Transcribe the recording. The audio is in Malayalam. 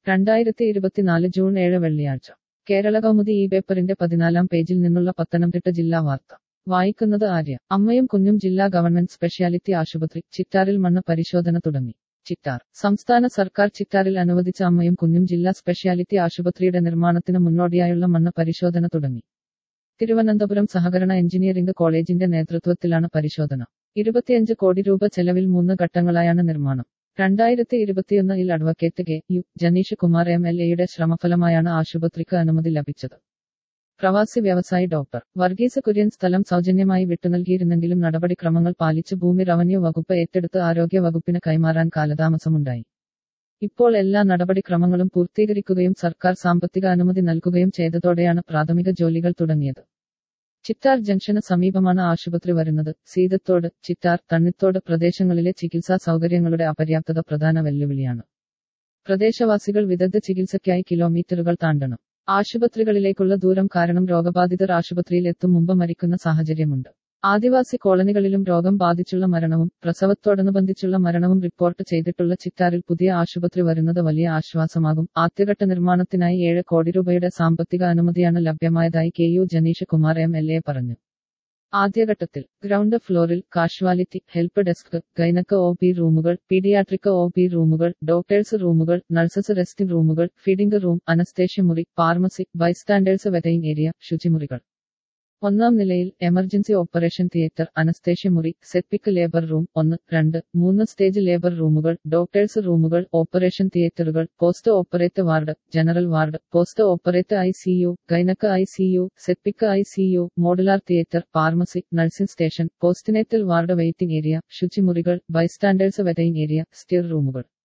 രണ്ടായിരത്തി ഇരുപത്തിനാല് ജൂൺ ഏഴ് വെള്ളിയാഴ്ച കേരള കൗമുദി ഈ പേപ്പറിന്റെ പതിനാലാം പേജിൽ നിന്നുള്ള പത്തനംതിട്ട ജില്ലാ വാർത്ത വായിക്കുന്നത് ആര്യ അമ്മയും കുഞ്ഞും ജില്ലാ ഗവൺമെന്റ് സ്പെഷ്യാലിറ്റി ആശുപത്രി ചിറ്റാറിൽ മണ്ണ് പരിശോധന തുടങ്ങി ചിറ്റാർ സംസ്ഥാന സർക്കാർ ചിറ്റാറിൽ അനുവദിച്ച അമ്മയും കുഞ്ഞും ജില്ലാ സ്പെഷ്യാലിറ്റി ആശുപത്രിയുടെ നിർമ്മാണത്തിന് മുന്നോടിയായുള്ള മണ്ണ് പരിശോധന തുടങ്ങി തിരുവനന്തപുരം സഹകരണ എഞ്ചിനീയറിംഗ് കോളേജിന്റെ നേതൃത്വത്തിലാണ് പരിശോധന ഇരുപത്തിയഞ്ച് കോടി രൂപ ചെലവിൽ മൂന്ന് ഘട്ടങ്ങളായാണ് നിർമ്മാണം രണ്ടായിരത്തി ഇരുപത്തിയൊന്നിൽ advocate K U Janeesh Kumar M L എയുടെ ശ്രമഫലമായാണ് ആശുപത്രിക്ക് അനുമതി ലഭിച്ചത് പ്രവാസി വ്യവസായി ഡോക്ടർ വർഗീസ് കുര്യൻ സ്ഥലം സൗജന്യമായി വിട്ടുനൽകിയിരുന്നെങ്കിലും നടപടിക്രമങ്ങൾ പാലിച്ച് ഭൂമി റവന്യൂ വകുപ്പ് ഏറ്റെടുത്ത് ആരോഗ്യ വകുപ്പിന് കൈമാറാൻ കാലതാമസമുണ്ടായി ഇപ്പോൾ എല്ലാ നടപടിക്രമങ്ങളും പൂർത്തീകരിക്കുകയും സർക്കാർ സാമ്പത്തിക അനുമതി നൽകുകയും ചെയ്തതോടെയാണ് പ്രാഥമിക ജോലികൾ തുടങ്ങിയത് ചിറ്റാർ ജംഗ്ഷന് സമീപമാണ് ആശുപത്രി വരുന്നത് സീതത്തോട് ചിറ്റാർ തണ്ണിത്തോട് പ്രദേശങ്ങളിലെ ചികിത്സാ സൗകര്യങ്ങളുടെ അപര്യാപ്തത പ്രധാന വെല്ലുവിളിയാണ് പ്രദേശവാസികൾ വിദഗ്ധ ചികിത്സയ്ക്കായി കിലോമീറ്ററുകൾ താണ്ടണം ആശുപത്രികളിലേക്കുള്ള ദൂരം കാരണം രോഗബാധിതർ ആശുപത്രിയിൽ എത്തും മുമ്പ് മരിക്കുന്ന സാഹചര്യമുണ്ട് ആദിവാസി കോളനികളിലും രോഗം ബാധിച്ചുള്ള മരണവും പ്രസവത്തോടനുബന്ധിച്ചുള്ള മരണവും റിപ്പോർട്ട് ചെയ്തിട്ടുള്ള ചിറ്റാറിൽ പുതിയ ആശുപത്രി വരുന്നത് വലിയ ആശ്വാസമാകും ആദ്യഘട്ട നിർമ്മാണത്തിനായി ഏഴ് കോടി രൂപയുടെ സാമ്പത്തിക അനുമതിയാണ് ലഭ്യമായതായി K U Janeesh Kumar M L A പറഞ്ഞു ആദ്യഘട്ടത്തിൽ ഗ്രൗണ്ട് ഫ്ലോറിൽ casualty help desk gynaec O P റൂമുകൾ പീഡിയാട്രിക് ഒ പി റൂമുകൾ ഡോക്ടേഴ്സ് റൂമുകൾ നഴ്സസ് റെസ്റ്റിംഗ് റൂമുകൾ ഫീഡിംഗ് റൂം അനസ്തേഷ്യ മുറി ഫാർമസി ബൈസ്റ്റാൻഡേഴ്സ് വെറ്റയിങ് ഏരിയ ശുചിമുറികൾ ഒന്നാം നിലയിൽ എമർജൻസി ഓപ്പറേഷൻ തിയേറ്റർ അനസ്തേഷ്യ മുറി സെപ്റ്റിക് ലേബർ റൂം ഒന്ന് രണ്ട് മൂന്ന് സ്റ്റേജ് ലേബർ റൂമുകൾ ഡോക്ടേഴ്സ് റൂമുകൾ ഓപ്പറേഷൻ തിയേറ്ററുകൾ post operate ward general ward post operate I C U gynaec I C U septic I C U modular theatre pharmacy nursing station postnatal ward waiting area ശുചിമുറികൾ ബൈസ്റ്റാൻഡേഴ്സ് വെറ്റയിങ് ഏരിയ സ്റ്റിർ റൂമുകൾ